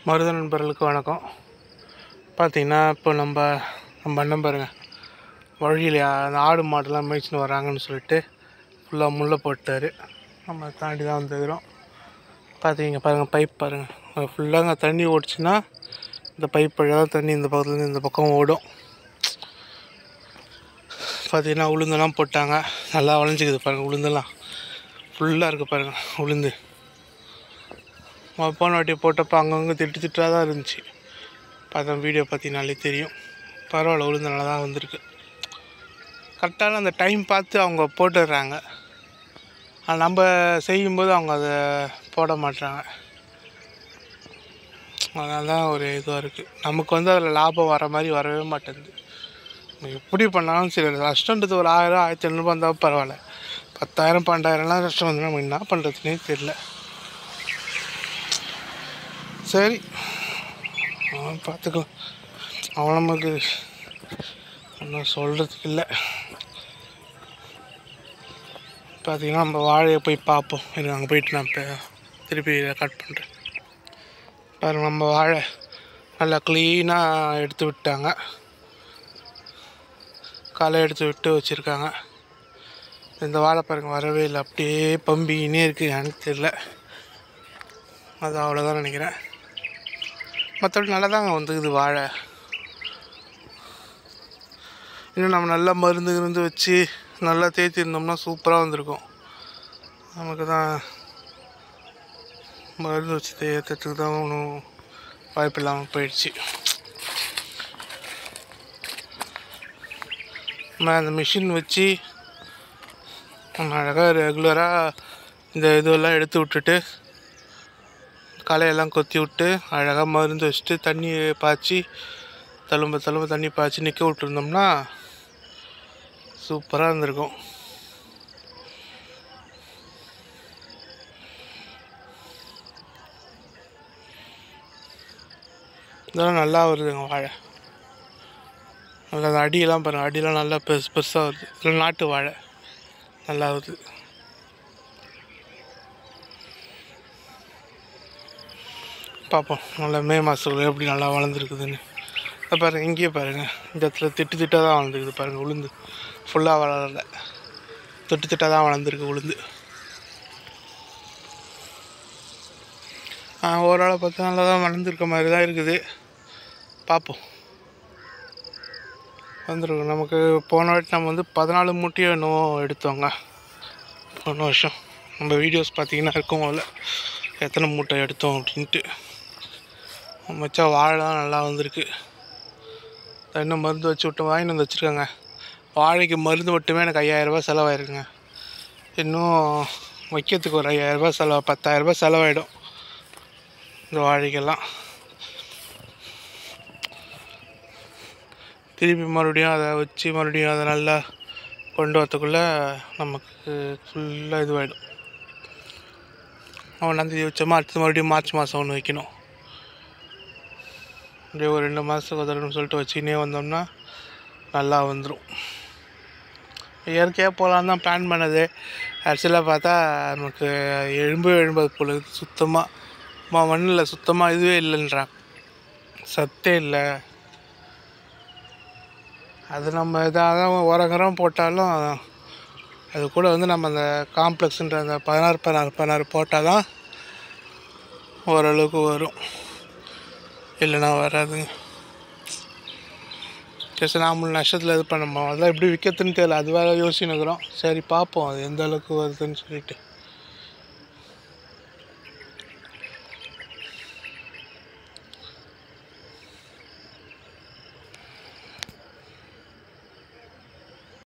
மருத நண்பர்களுக்கு வணக்கம் பார்த்தீங்கன்னா இப்போ நம்ம நம்ம அண்ணன் பாருங்க வழியில் அந்த ஆடு மாடெல்லாம் மேய்ச்சின்னு வராங்கன்னு சொல்லிட்டு ஃபுல்லாக முள்ளை போட்டார் நம்ம தாண்டி தான் வந்துக்கிறோம் பார்த்தீங்க பாருங்கள் பைப் பாருங்கள் ஃபுல்லாக அங்கே தண்ணி ஓடிச்சுன்னா இந்த பைப் வழியாக தான் தண்ணி இந்த பக்கத்துலேருந்து இந்த பக்கம் ஓடும் பார்த்தீங்கன்னா உளுந்தெல்லாம் போட்டாங்க நல்லா வளைஞ்சிக்குது பாருங்கள் உளுந்தெல்லாம் ஃபுல்லாக இருக்குது பாருங்கள் உளுந்து போன வாட்டி போட்டப்போ அங்கங்கே திட்டு திட்டாக தான் இருந்துச்சு பார்த்தா வீடியோ பார்த்தீங்கனாலே தெரியும் பரவாயில்ல உளுந்து நல்லா தான் வந்திருக்கு கரெக்டான அந்த டைம் பார்த்து அவங்க போட்டுடுறாங்க ஆனால் நம்ம செய்யும்போது அவங்க அதை போட மாட்டாங்க அதனால தான் ஒரு இதுவாக இருக்குது நமக்கு வந்து அதில் லாபம் வர மாதிரி வரவே மாட்டேங்குது நம்ம எப்படி பண்ணாலும் சரி கஷ்டன்றது ஒரு ஆயிரம் ஆயிரத்தி ஐநூறுபா இருந்தால் பரவாயில்ல பத்தாயிரம் பன்னெண்டாயிரம்லாம் கஷ்டம் வந்து நம்ம என்ன பண்ணுறதுனே தெரில சரி அவன் பார்த்துக்கலாம் அவன் நமக்கு ஒன்றும் சொல்கிறதுக்கு இல்லை பார்த்தீங்கன்னா நம்ம வாழையை போய் பார்ப்போம் எனக்கு அங்கே போயிட்டு நான் இப்போ திருப்பி கட் பண்ணுறேன் பாருங்க நம்ம வாழை நல்லா க்ளீனாக எடுத்து விட்டாங்க களை எடுத்து விட்டு வச்சுருக்காங்க இந்த வாழை பாருங்க வரவே இல்லை அப்படியே பம்பினே இருக்குது எனக்கு தெரியல அது அவ்வளோதான் நினைக்கிறேன் மற்றபடி நல்லா தாங்க வந்துக்குது வாழை இன்னும் நம்ம நல்லா மருந்து கிருந்து வச்சு நல்லா தேய்த்தி இருந்தோம்னா சூப்பராக வந்திருக்கும் நமக்கு தான் மருந்து வச்சு தேய்க்கிறதுக்கு தான் ஒன்றும் வாய்ப்பு இல்லாமல் போயிடுச்சு நம்ம அந்த மிஷின் வச்சு நம்ம அழகாக ரெகுலராக இந்த இதுவெல்லாம் எடுத்து விட்டுட்டு களையெல்லாம் கொத்தி விட்டு அழகாக மருந்து வச்சுட்டு தண்ணி பாய்ச்சி தழும்ப தழும்ப தண்ணி பாய்ச்சி நிற்க விட்டுருந்தோம்னா சூப்பராக இருந்திருக்கும் இதெல்லாம் நல்லா வருதுங்க வாழை நல்லா அந்த அடியெல்லாம் பாருங்கள் அடியெல்லாம் நல்லா பெருசு பெருசாக வருது இதெல்லாம் நாட்டு வாழை நல்லா வருது பார்ப்போம் நல்லா மே மாதத்துக்குள்ள எப்படி நல்லா வளர்ந்துருக்குதுன்னு அதை பாருங்கள் இங்கேயே பாருங்கள் இந்த இடத்துல திட்டு திட்டாக தான் வளர்ந்துருக்குது பாருங்கள் உளுந்து ஃபுல்லாக வளரல திட்டு திட்டாக தான் வளர்ந்துருக்கு உளுந்து ஓரளவு பார்த்தா நல்லா தான் வளர்ந்துருக்க மாதிரி தான் இருக்குது பார்ப்போம் வந்துருக்கும் நமக்கு போன வாட்டி நம்ம வந்து பதினாலு மூட்டையோ என்னவோ எடுத்தோங்க போன வருஷம் நம்ம வீடியோஸ் பார்த்தீங்கன்னா இருக்கும் அதில் எத்தனை மூட்டை எடுத்தோம் அப்படின்ட்டு மச்சா வாழைலாம் நல்லா வந்திருக்கு இன்னும் மருந்து வச்சு விட்டு வாங்கிட்டு வந்து வச்சுருக்காங்க வாழைக்கு மருந்து மட்டுமே எனக்கு ஐயாயிரரூபா செலவாயிருக்குங்க இன்னும் வைக்கிறதுக்கு ஒரு ஐயாயிரரூபா செலவு பத்தாயிரரூபா செலவாயிடும் இந்த வாழைக்கெல்லாம் திருப்பி மறுபடியும் அதை வச்சு மறுபடியும் அதை நல்லா கொண்டு வரத்துக்குள்ளே நமக்கு ஃபுல்லாக இதுவாகிடும் ஒன்றாந்தேதி வச்சோமா அடுத்து மறுபடியும் மார்ச் மாதம் ஒன்று வைக்கணும் அப்படியே ஒரு ரெண்டு மாதத்துக்கு உதறணும்னு சொல்லிட்டு வச்சுக்கினே வந்தோம்னா நல்லா வந்துடும் இயற்கையாக போகலான்னு தான் பிளான் பண்ணது ஆக்சுவலாக பார்த்தா நமக்கு எலும்பு எழும்பது போல இருக்குது சுத்தமாக மண்ணில் சுத்தமாக இதுவே இல்லைன்றான் சத்தே இல்லை அது நம்ம இதாக தான் உரங்கரம் போட்டாலும் அது கூட வந்து நம்ம அந்த காம்ப்ளெக்ஸுன்ற அந்த பதினாறு பதினாறு பதினாறு போட்டால் தான் ஓரளவுக்கு வரும் இல்லைன்னா வராதுங்க சரி நாமளும் நஷ்டத்தில் இது பண்ணோமா அதெல்லாம் எப்படி விற்கிறதுன்னு தெரியல அது வேறு யோசிச்சுன்னுக்குறோம் சரி பார்ப்போம் அது எந்த அளவுக்கு வருதுன்னு சொல்லிட்டு